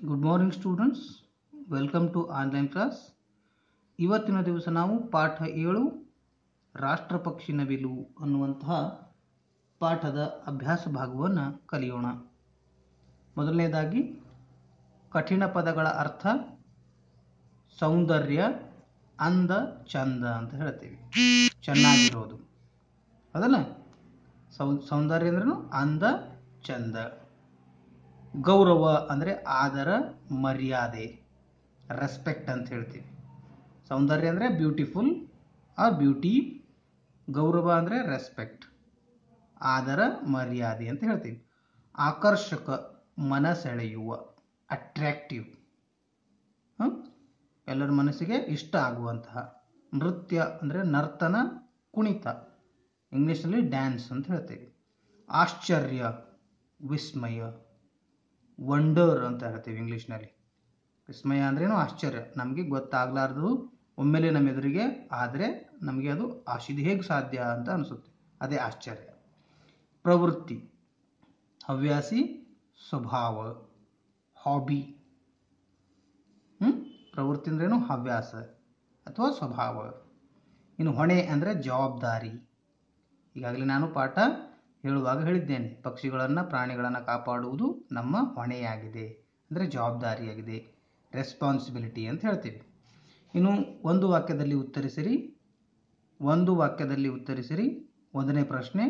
good morning students welcome to online class ಇವತ್ತಿನ ದಿವಸ ನಾವು ಪಾಠ ಏಳು ರಾಷ್ಟ್ರಪಕ್ಷಿ ನವಿಲು ಅನ್ನುವಂತಹ ಪಾಠದ ಅಭ್ಯಾಸ ಭಾಗವನ್ನು ಕಲಿಯೋಣ ಮೊದಲನೇದಾಗಿ ಕಠಿಣ ಪದಗಳ ಅರ್ಥ ಸೌಂದರ್ಯ ಅಂದ ಚಂದ ಅಂತ ಹೇಳ್ತೀವಿ ಚೆನ್ನಾಗಿರೋದು ಅದಲ್ಲ ಸೌ ಸೌಂದರ್ಯ ಅಂದ್ರೂ ಅಂದ ಚಂದ ಗೌರವ ಅಂದರೆ ಆದರ ಮರ್ಯಾದೆ ರೆಸ್ಪೆಕ್ಟ್ ಅಂತ ಹೇಳ್ತೀವಿ ಸೌಂದರ್ಯ ಅಂದರೆ ಬ್ಯೂಟಿಫುಲ್ ಆರ್ ಬ್ಯೂಟಿ ಗೌರವ ಅಂದರೆ ರೆಸ್ಪೆಕ್ಟ್ ಆದರ ಮರ್ಯಾದೆ ಅಂತ ಹೇಳ್ತೀವಿ ಆಕರ್ಷಕ ಮನ ಸೆಳೆಯುವ ಅಟ್ರ್ಯಾಕ್ಟಿವ್ ಎಲ್ಲರ ಮನಸ್ಸಿಗೆ ಇಷ್ಟ ಆಗುವಂತಹ ನೃತ್ಯ ಅಂದರೆ ನರ್ತನ ಕುಣಿತ ಇಂಗ್ಲೀಷಲ್ಲಿ ಡ್ಯಾನ್ಸ್ ಅಂತ ಹೇಳ್ತೀವಿ ಆಶ್ಚರ್ಯ ವಿಸ್ಮಯ ವಂಡರ್ ಅಂತ ಹೇಳ್ತೀವಿ ಇಂಗ್ಲೀಷ್ನಲ್ಲಿ ವಿಸ್ಮಯ ಅಂದ್ರೇನು ಆಶ್ಚರ್ಯ ನಮಗೆ ಗೊತ್ತಾಗಲಾರ್ದು ಒಮ್ಮೆಲೆ ನಮ್ಮ ಎದುರಿಗೆ ಆದರೆ ನಮಗೆ ಅದು ಆಶಿದು ಹೇಗೆ ಸಾಧ್ಯ ಅಂತ ಅನಿಸುತ್ತೆ ಅದೇ ಆಶ್ಚರ್ಯ ಪ್ರವೃತ್ತಿ ಹವ್ಯಾಸಿ ಸ್ವಭಾವ ಹಾಬಿ ಪ್ರವೃತ್ತಿ ಅಂದ್ರೇನು ಹವ್ಯಾಸ ಅಥವಾ ಸ್ವಭಾವ ಇನ್ನು ಹೊಣೆ ಅಂದರೆ ಜವಾಬ್ದಾರಿ ಈಗಾಗಲೇ ನಾನು ಪಾಠ ಹೇಳುವಾಗ ಹೇಳಿದ್ದೇನೆ ಪಕ್ಷಿಗಳನ್ನು ಪ್ರಾಣಿಗಳನ್ನು ಕಾಪಾಡುವುದು ನಮ್ಮ ಹೊಣೆಯಾಗಿದೆ ಅಂದರೆ ಜವಾಬ್ದಾರಿಯಾಗಿದೆ ರೆಸ್ಪಾನ್ಸಿಬಿಲಿಟಿ ಅಂತ ಹೇಳ್ತೀವಿ ಇನ್ನು ಒಂದು ವಾಕ್ಯದಲ್ಲಿ ಉತ್ತರಿಸಿರಿ ಒಂದು ವಾಕ್ಯದಲ್ಲಿ ಉತ್ತರಿಸಿರಿ ಒಂದನೇ ಪ್ರಶ್ನೆ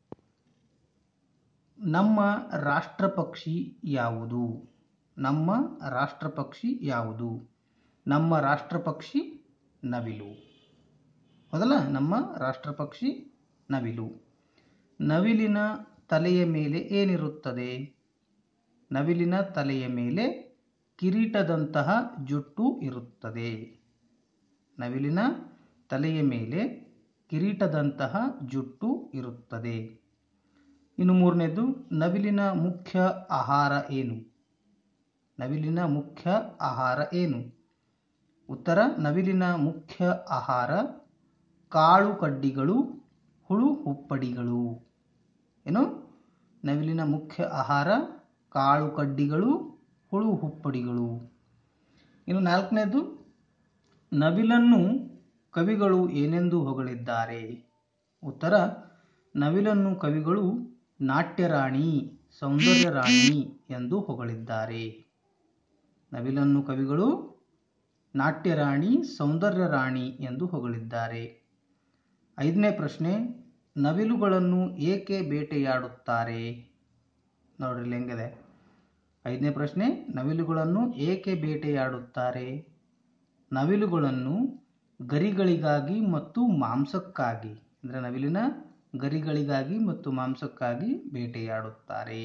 ನಮ್ಮ ರಾಷ್ಟ್ರಪಕ್ಷಿ ಯಾವುದು ನಮ್ಮ ರಾಷ್ಟ್ರಪಕ್ಷಿ ಯಾವುದು ನಮ್ಮ ರಾಷ್ಟ್ರಪಕ್ಷಿ ನವಿಲು ಹೌದಲ್ಲ ನಮ್ಮ ರಾಷ್ಟ್ರಪಕ್ಷಿ ನವಿಲು ನವಿಲಿನ ತಲೆಯ ಮೇಲೆ ಏನಿರುತ್ತದೆ ನವಿಲಿನ ತಲೆಯ ಮೇಲೆ ಕಿರೀಟದಂತಹ ಜುಟ್ಟು ಇರುತ್ತದೆ ನವಿಲಿನ ತಲೆಯ ಮೇಲೆ ಕಿರೀಟದಂತಹ ಜುಟ್ಟು ಇರುತ್ತದೆ ಇನ್ನು ಮೂರನೇದು ನವಿಲಿನ ಮುಖ್ಯ ಆಹಾರ ಏನು ನವಿಲಿನ ಮುಖ್ಯ ಆಹಾರ ಏನು ಉತ್ತರ ನವಿಲಿನ ಮುಖ್ಯ ಆಹಾರ ಕಾಳು ಕಡ್ಡಿಗಳು ಹುಳು ಹುಪ್ಪಡಿಗಳು ಏನು ನವಿಲಿನ ಮುಖ್ಯ ಆಹಾರ ಕಾಳು ಕಡ್ಡಿಗಳು ಹುಳು ಹುಪ್ಪಡಿಗಳು ಇನ್ನು ನಾಲ್ಕನೇದು ನವಿಲನ್ನು ಕವಿಗಳು ಏನೆಂದು ಹೊಗಳಿದ್ದಾರೆ ಉತ್ತರ ನವಿಲನ್ನು ಕವಿಗಳು ನಾಟ್ಯರಾಣಿ ಸೌಂದರ್ಯ ರಾಣಿ ಎಂದು ಹೊಗಳಿದ್ದಾರೆ ನವಿಲನ್ನು ಕವಿಗಳು ನಾಟ್ಯರಾಣಿ ಸೌಂದರ್ಯ ರಾಣಿ ಎಂದು ಹೊಗಳಿದ್ದಾರೆ ಐದನೇ ಪ್ರಶ್ನೆ ನವಿಲುಗಳನ್ನು ಏಕೆ ಬೇಟೆಯಾಡುತ್ತಾರೆ ನೋಡ್ರಿ ಹೆಂಗಿದೆ ಐದನೇ ಪ್ರಶ್ನೆ ನವಿಲುಗಳನ್ನು ಏಕೆ ಬೇಟೆಯಾಡುತ್ತಾರೆ ನವಿಲುಗಳನ್ನು ಗರಿಗಳಿಗಾಗಿ ಮತ್ತು ಮಾಂಸಕ್ಕಾಗಿ ಅಂದರೆ ನವಿಲಿನ ಗರಿಗಳಿಗಾಗಿ ಮತ್ತು ಮಾಂಸಕ್ಕಾಗಿ ಬೇಟೆಯಾಡುತ್ತಾರೆ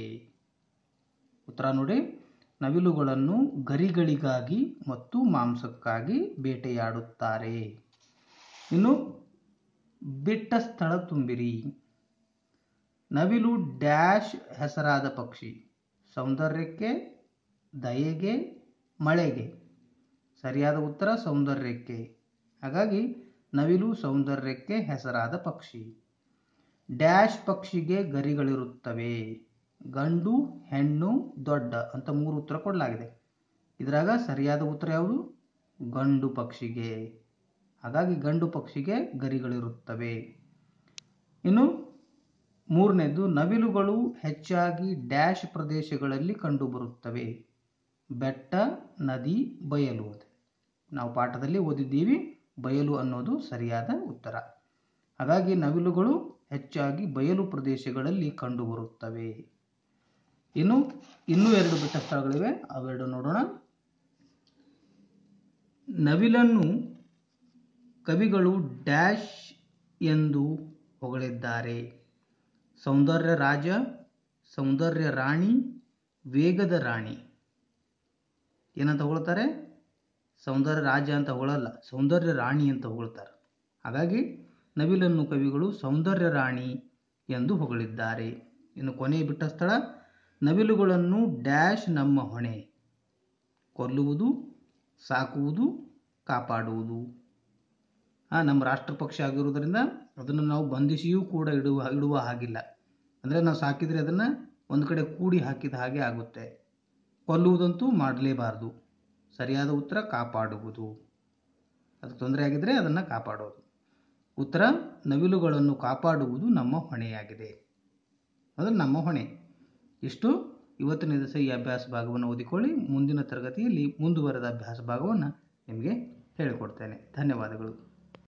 ಉತ್ತರ ನೋಡಿ ನವಿಲುಗಳನ್ನು ಗರಿಗಳಿಗಾಗಿ ಮತ್ತು ಮಾಂಸಕ್ಕಾಗಿ ಬೇಟೆಯಾಡುತ್ತಾರೆ ಇನ್ನು ಬಿಟ್ಟ ಸ್ಥಳ ತುಂಬಿರಿ ನವಿಲು ಡ್ಯಾಶ್ ಹೆಸರಾದ ಪಕ್ಷಿ ಸೌಂದರ್ಯಕ್ಕೆ ದಯೆಗೆ ಮಳೆಗೆ ಸರಿಯಾದ ಉತ್ತರ ಸೌಂದರ್ಯಕ್ಕೆ ಹಾಗಾಗಿ ನವಿಲು ಸೌಂದರ್ಯಕ್ಕೆ ಹೆಸರಾದ ಪಕ್ಷಿ ಡ್ಯಾಶ್ ಪಕ್ಷಿಗೆ ಗರಿಗಳಿರುತ್ತವೆ ಗಂಡು ಹೆಣ್ಣು ದೊಡ್ಡ ಅಂತ ಮೂರು ಉತ್ತರ ಕೊಡಲಾಗಿದೆ ಇದರಾಗ ಸರಿಯಾದ ಉತ್ತರ ಯಾವುದು ಗಂಡು ಪಕ್ಷಿಗೆ ಹಾಗಾಗಿ ಗಂಡು ಪಕ್ಷಿಗೆ ಗರಿಗಳಿರುತ್ತವೆ ಇನ್ನು ಮೂರನೇದು ನವಿಲುಗಳು ಹೆಚ್ಚಾಗಿ ಡ್ಯಾಶ್ ಪ್ರದೇಶಗಳಲ್ಲಿ ಕಂಡುಬರುತ್ತವೆ ಬೆಟ್ಟ ನದಿ ಬಯಲು ಅಂತ ನಾವು ಪಾಠದಲ್ಲಿ ಓದಿದ್ದೀವಿ ಬಯಲು ಅನ್ನೋದು ಸರಿಯಾದ ಉತ್ತರ ಹಾಗಾಗಿ ನವಿಲುಗಳು ಹೆಚ್ಚಾಗಿ ಬಯಲು ಪ್ರದೇಶಗಳಲ್ಲಿ ಕಂಡುಬರುತ್ತವೆ ಇನ್ನು ಇನ್ನೂ ಎರಡು ಬಿಟ್ಟ ಸ್ಥಳಗಳಿವೆ ಅವೆರಡು ನೋಡೋಣ ನವಿಲನ್ನು ಕವಿಗಳು ಡ್ಯಾಶ್ ಎಂದು ಹೊಗಳಿದ್ದಾರೆ ಸೌಂದರ್ಯ ರಾಜ ಸೌಂದರ್ಯ ರಾಣಿ ವೇಗದ ರಾಣಿ ಏನಂತ ಹೊಗಳ್ತಾರೆ ಸೌಂದರ್ಯ ರಾಜ ಅಂತ ಹೊಗಳಲ್ಲ ಸೌಂದರ್ಯ ರಾಣಿ ಅಂತ ಹೊಗಳ್ತಾರೆ ಹಾಗಾಗಿ ನವಿಲನ್ನು ಕವಿಗಳು ಸೌಂದರ್ಯ ರಾಣಿ ಎಂದು ಹೊಗಳಿದ್ದಾರೆ ಇನ್ನು ಕೊನೆಯ ಬಿಟ್ಟ ಸ್ಥಳ ನವಿಲುಗಳನ್ನು ಡ್ಯಾಶ್ ನಮ್ಮ ಹೊಣೆ ಕೊಲ್ಲುವುದು ಸಾಕುವುದು ಕಾಪಾಡುವುದು ನಮ್ಮ ರಾಷ್ಟ್ರಪಕ್ಷಿ ಆಗಿರುವುದರಿಂದ ಅದನ್ನು ನಾವು ಬಂಧಿಸಿಯೂ ಕೂಡ ಇಡುವ ಇಡುವ ಹಾಗಿಲ್ಲ ಅಂದರೆ ನಾವು ಸಾಕಿದರೆ ಅದನ್ನು ಒಂದು ಕಡೆ ಕೂಡಿ ಹಾಕಿದ ಹಾಗೆ ಆಗುತ್ತೆ ಕೊಲ್ಲುವುದಂತೂ ಮಾಡಲೇಬಾರದು ಸರಿಯಾದ ಉತ್ತರ ಕಾಪಾಡುವುದು ಅದಕ್ಕೆ ತೊಂದರೆ ಆಗಿದ್ದರೆ ಅದನ್ನು ಕಾಪಾಡೋದು ಉತ್ತರ ನವಿಲುಗಳನ್ನು ಕಾಪಾಡುವುದು ನಮ್ಮ ಹೊಣೆಯಾಗಿದೆ ಅದು ನಮ್ಮ ಹೊಣೆ ಇಷ್ಟು ಇವತ್ತಿನ ದಿವಸ ಈ ಅಭ್ಯಾಸ ಭಾಗವನ್ನು ಓದಿಕೊಳ್ಳಿ ಮುಂದಿನ ತರಗತಿಯಲ್ಲಿ ಮುಂದುವರೆದ ಅಭ್ಯಾಸ ಭಾಗವನ್ನು ನಿಮಗೆ ಹೇಳಿಕೊಡ್ತೇನೆ ಧನ್ಯವಾದಗಳು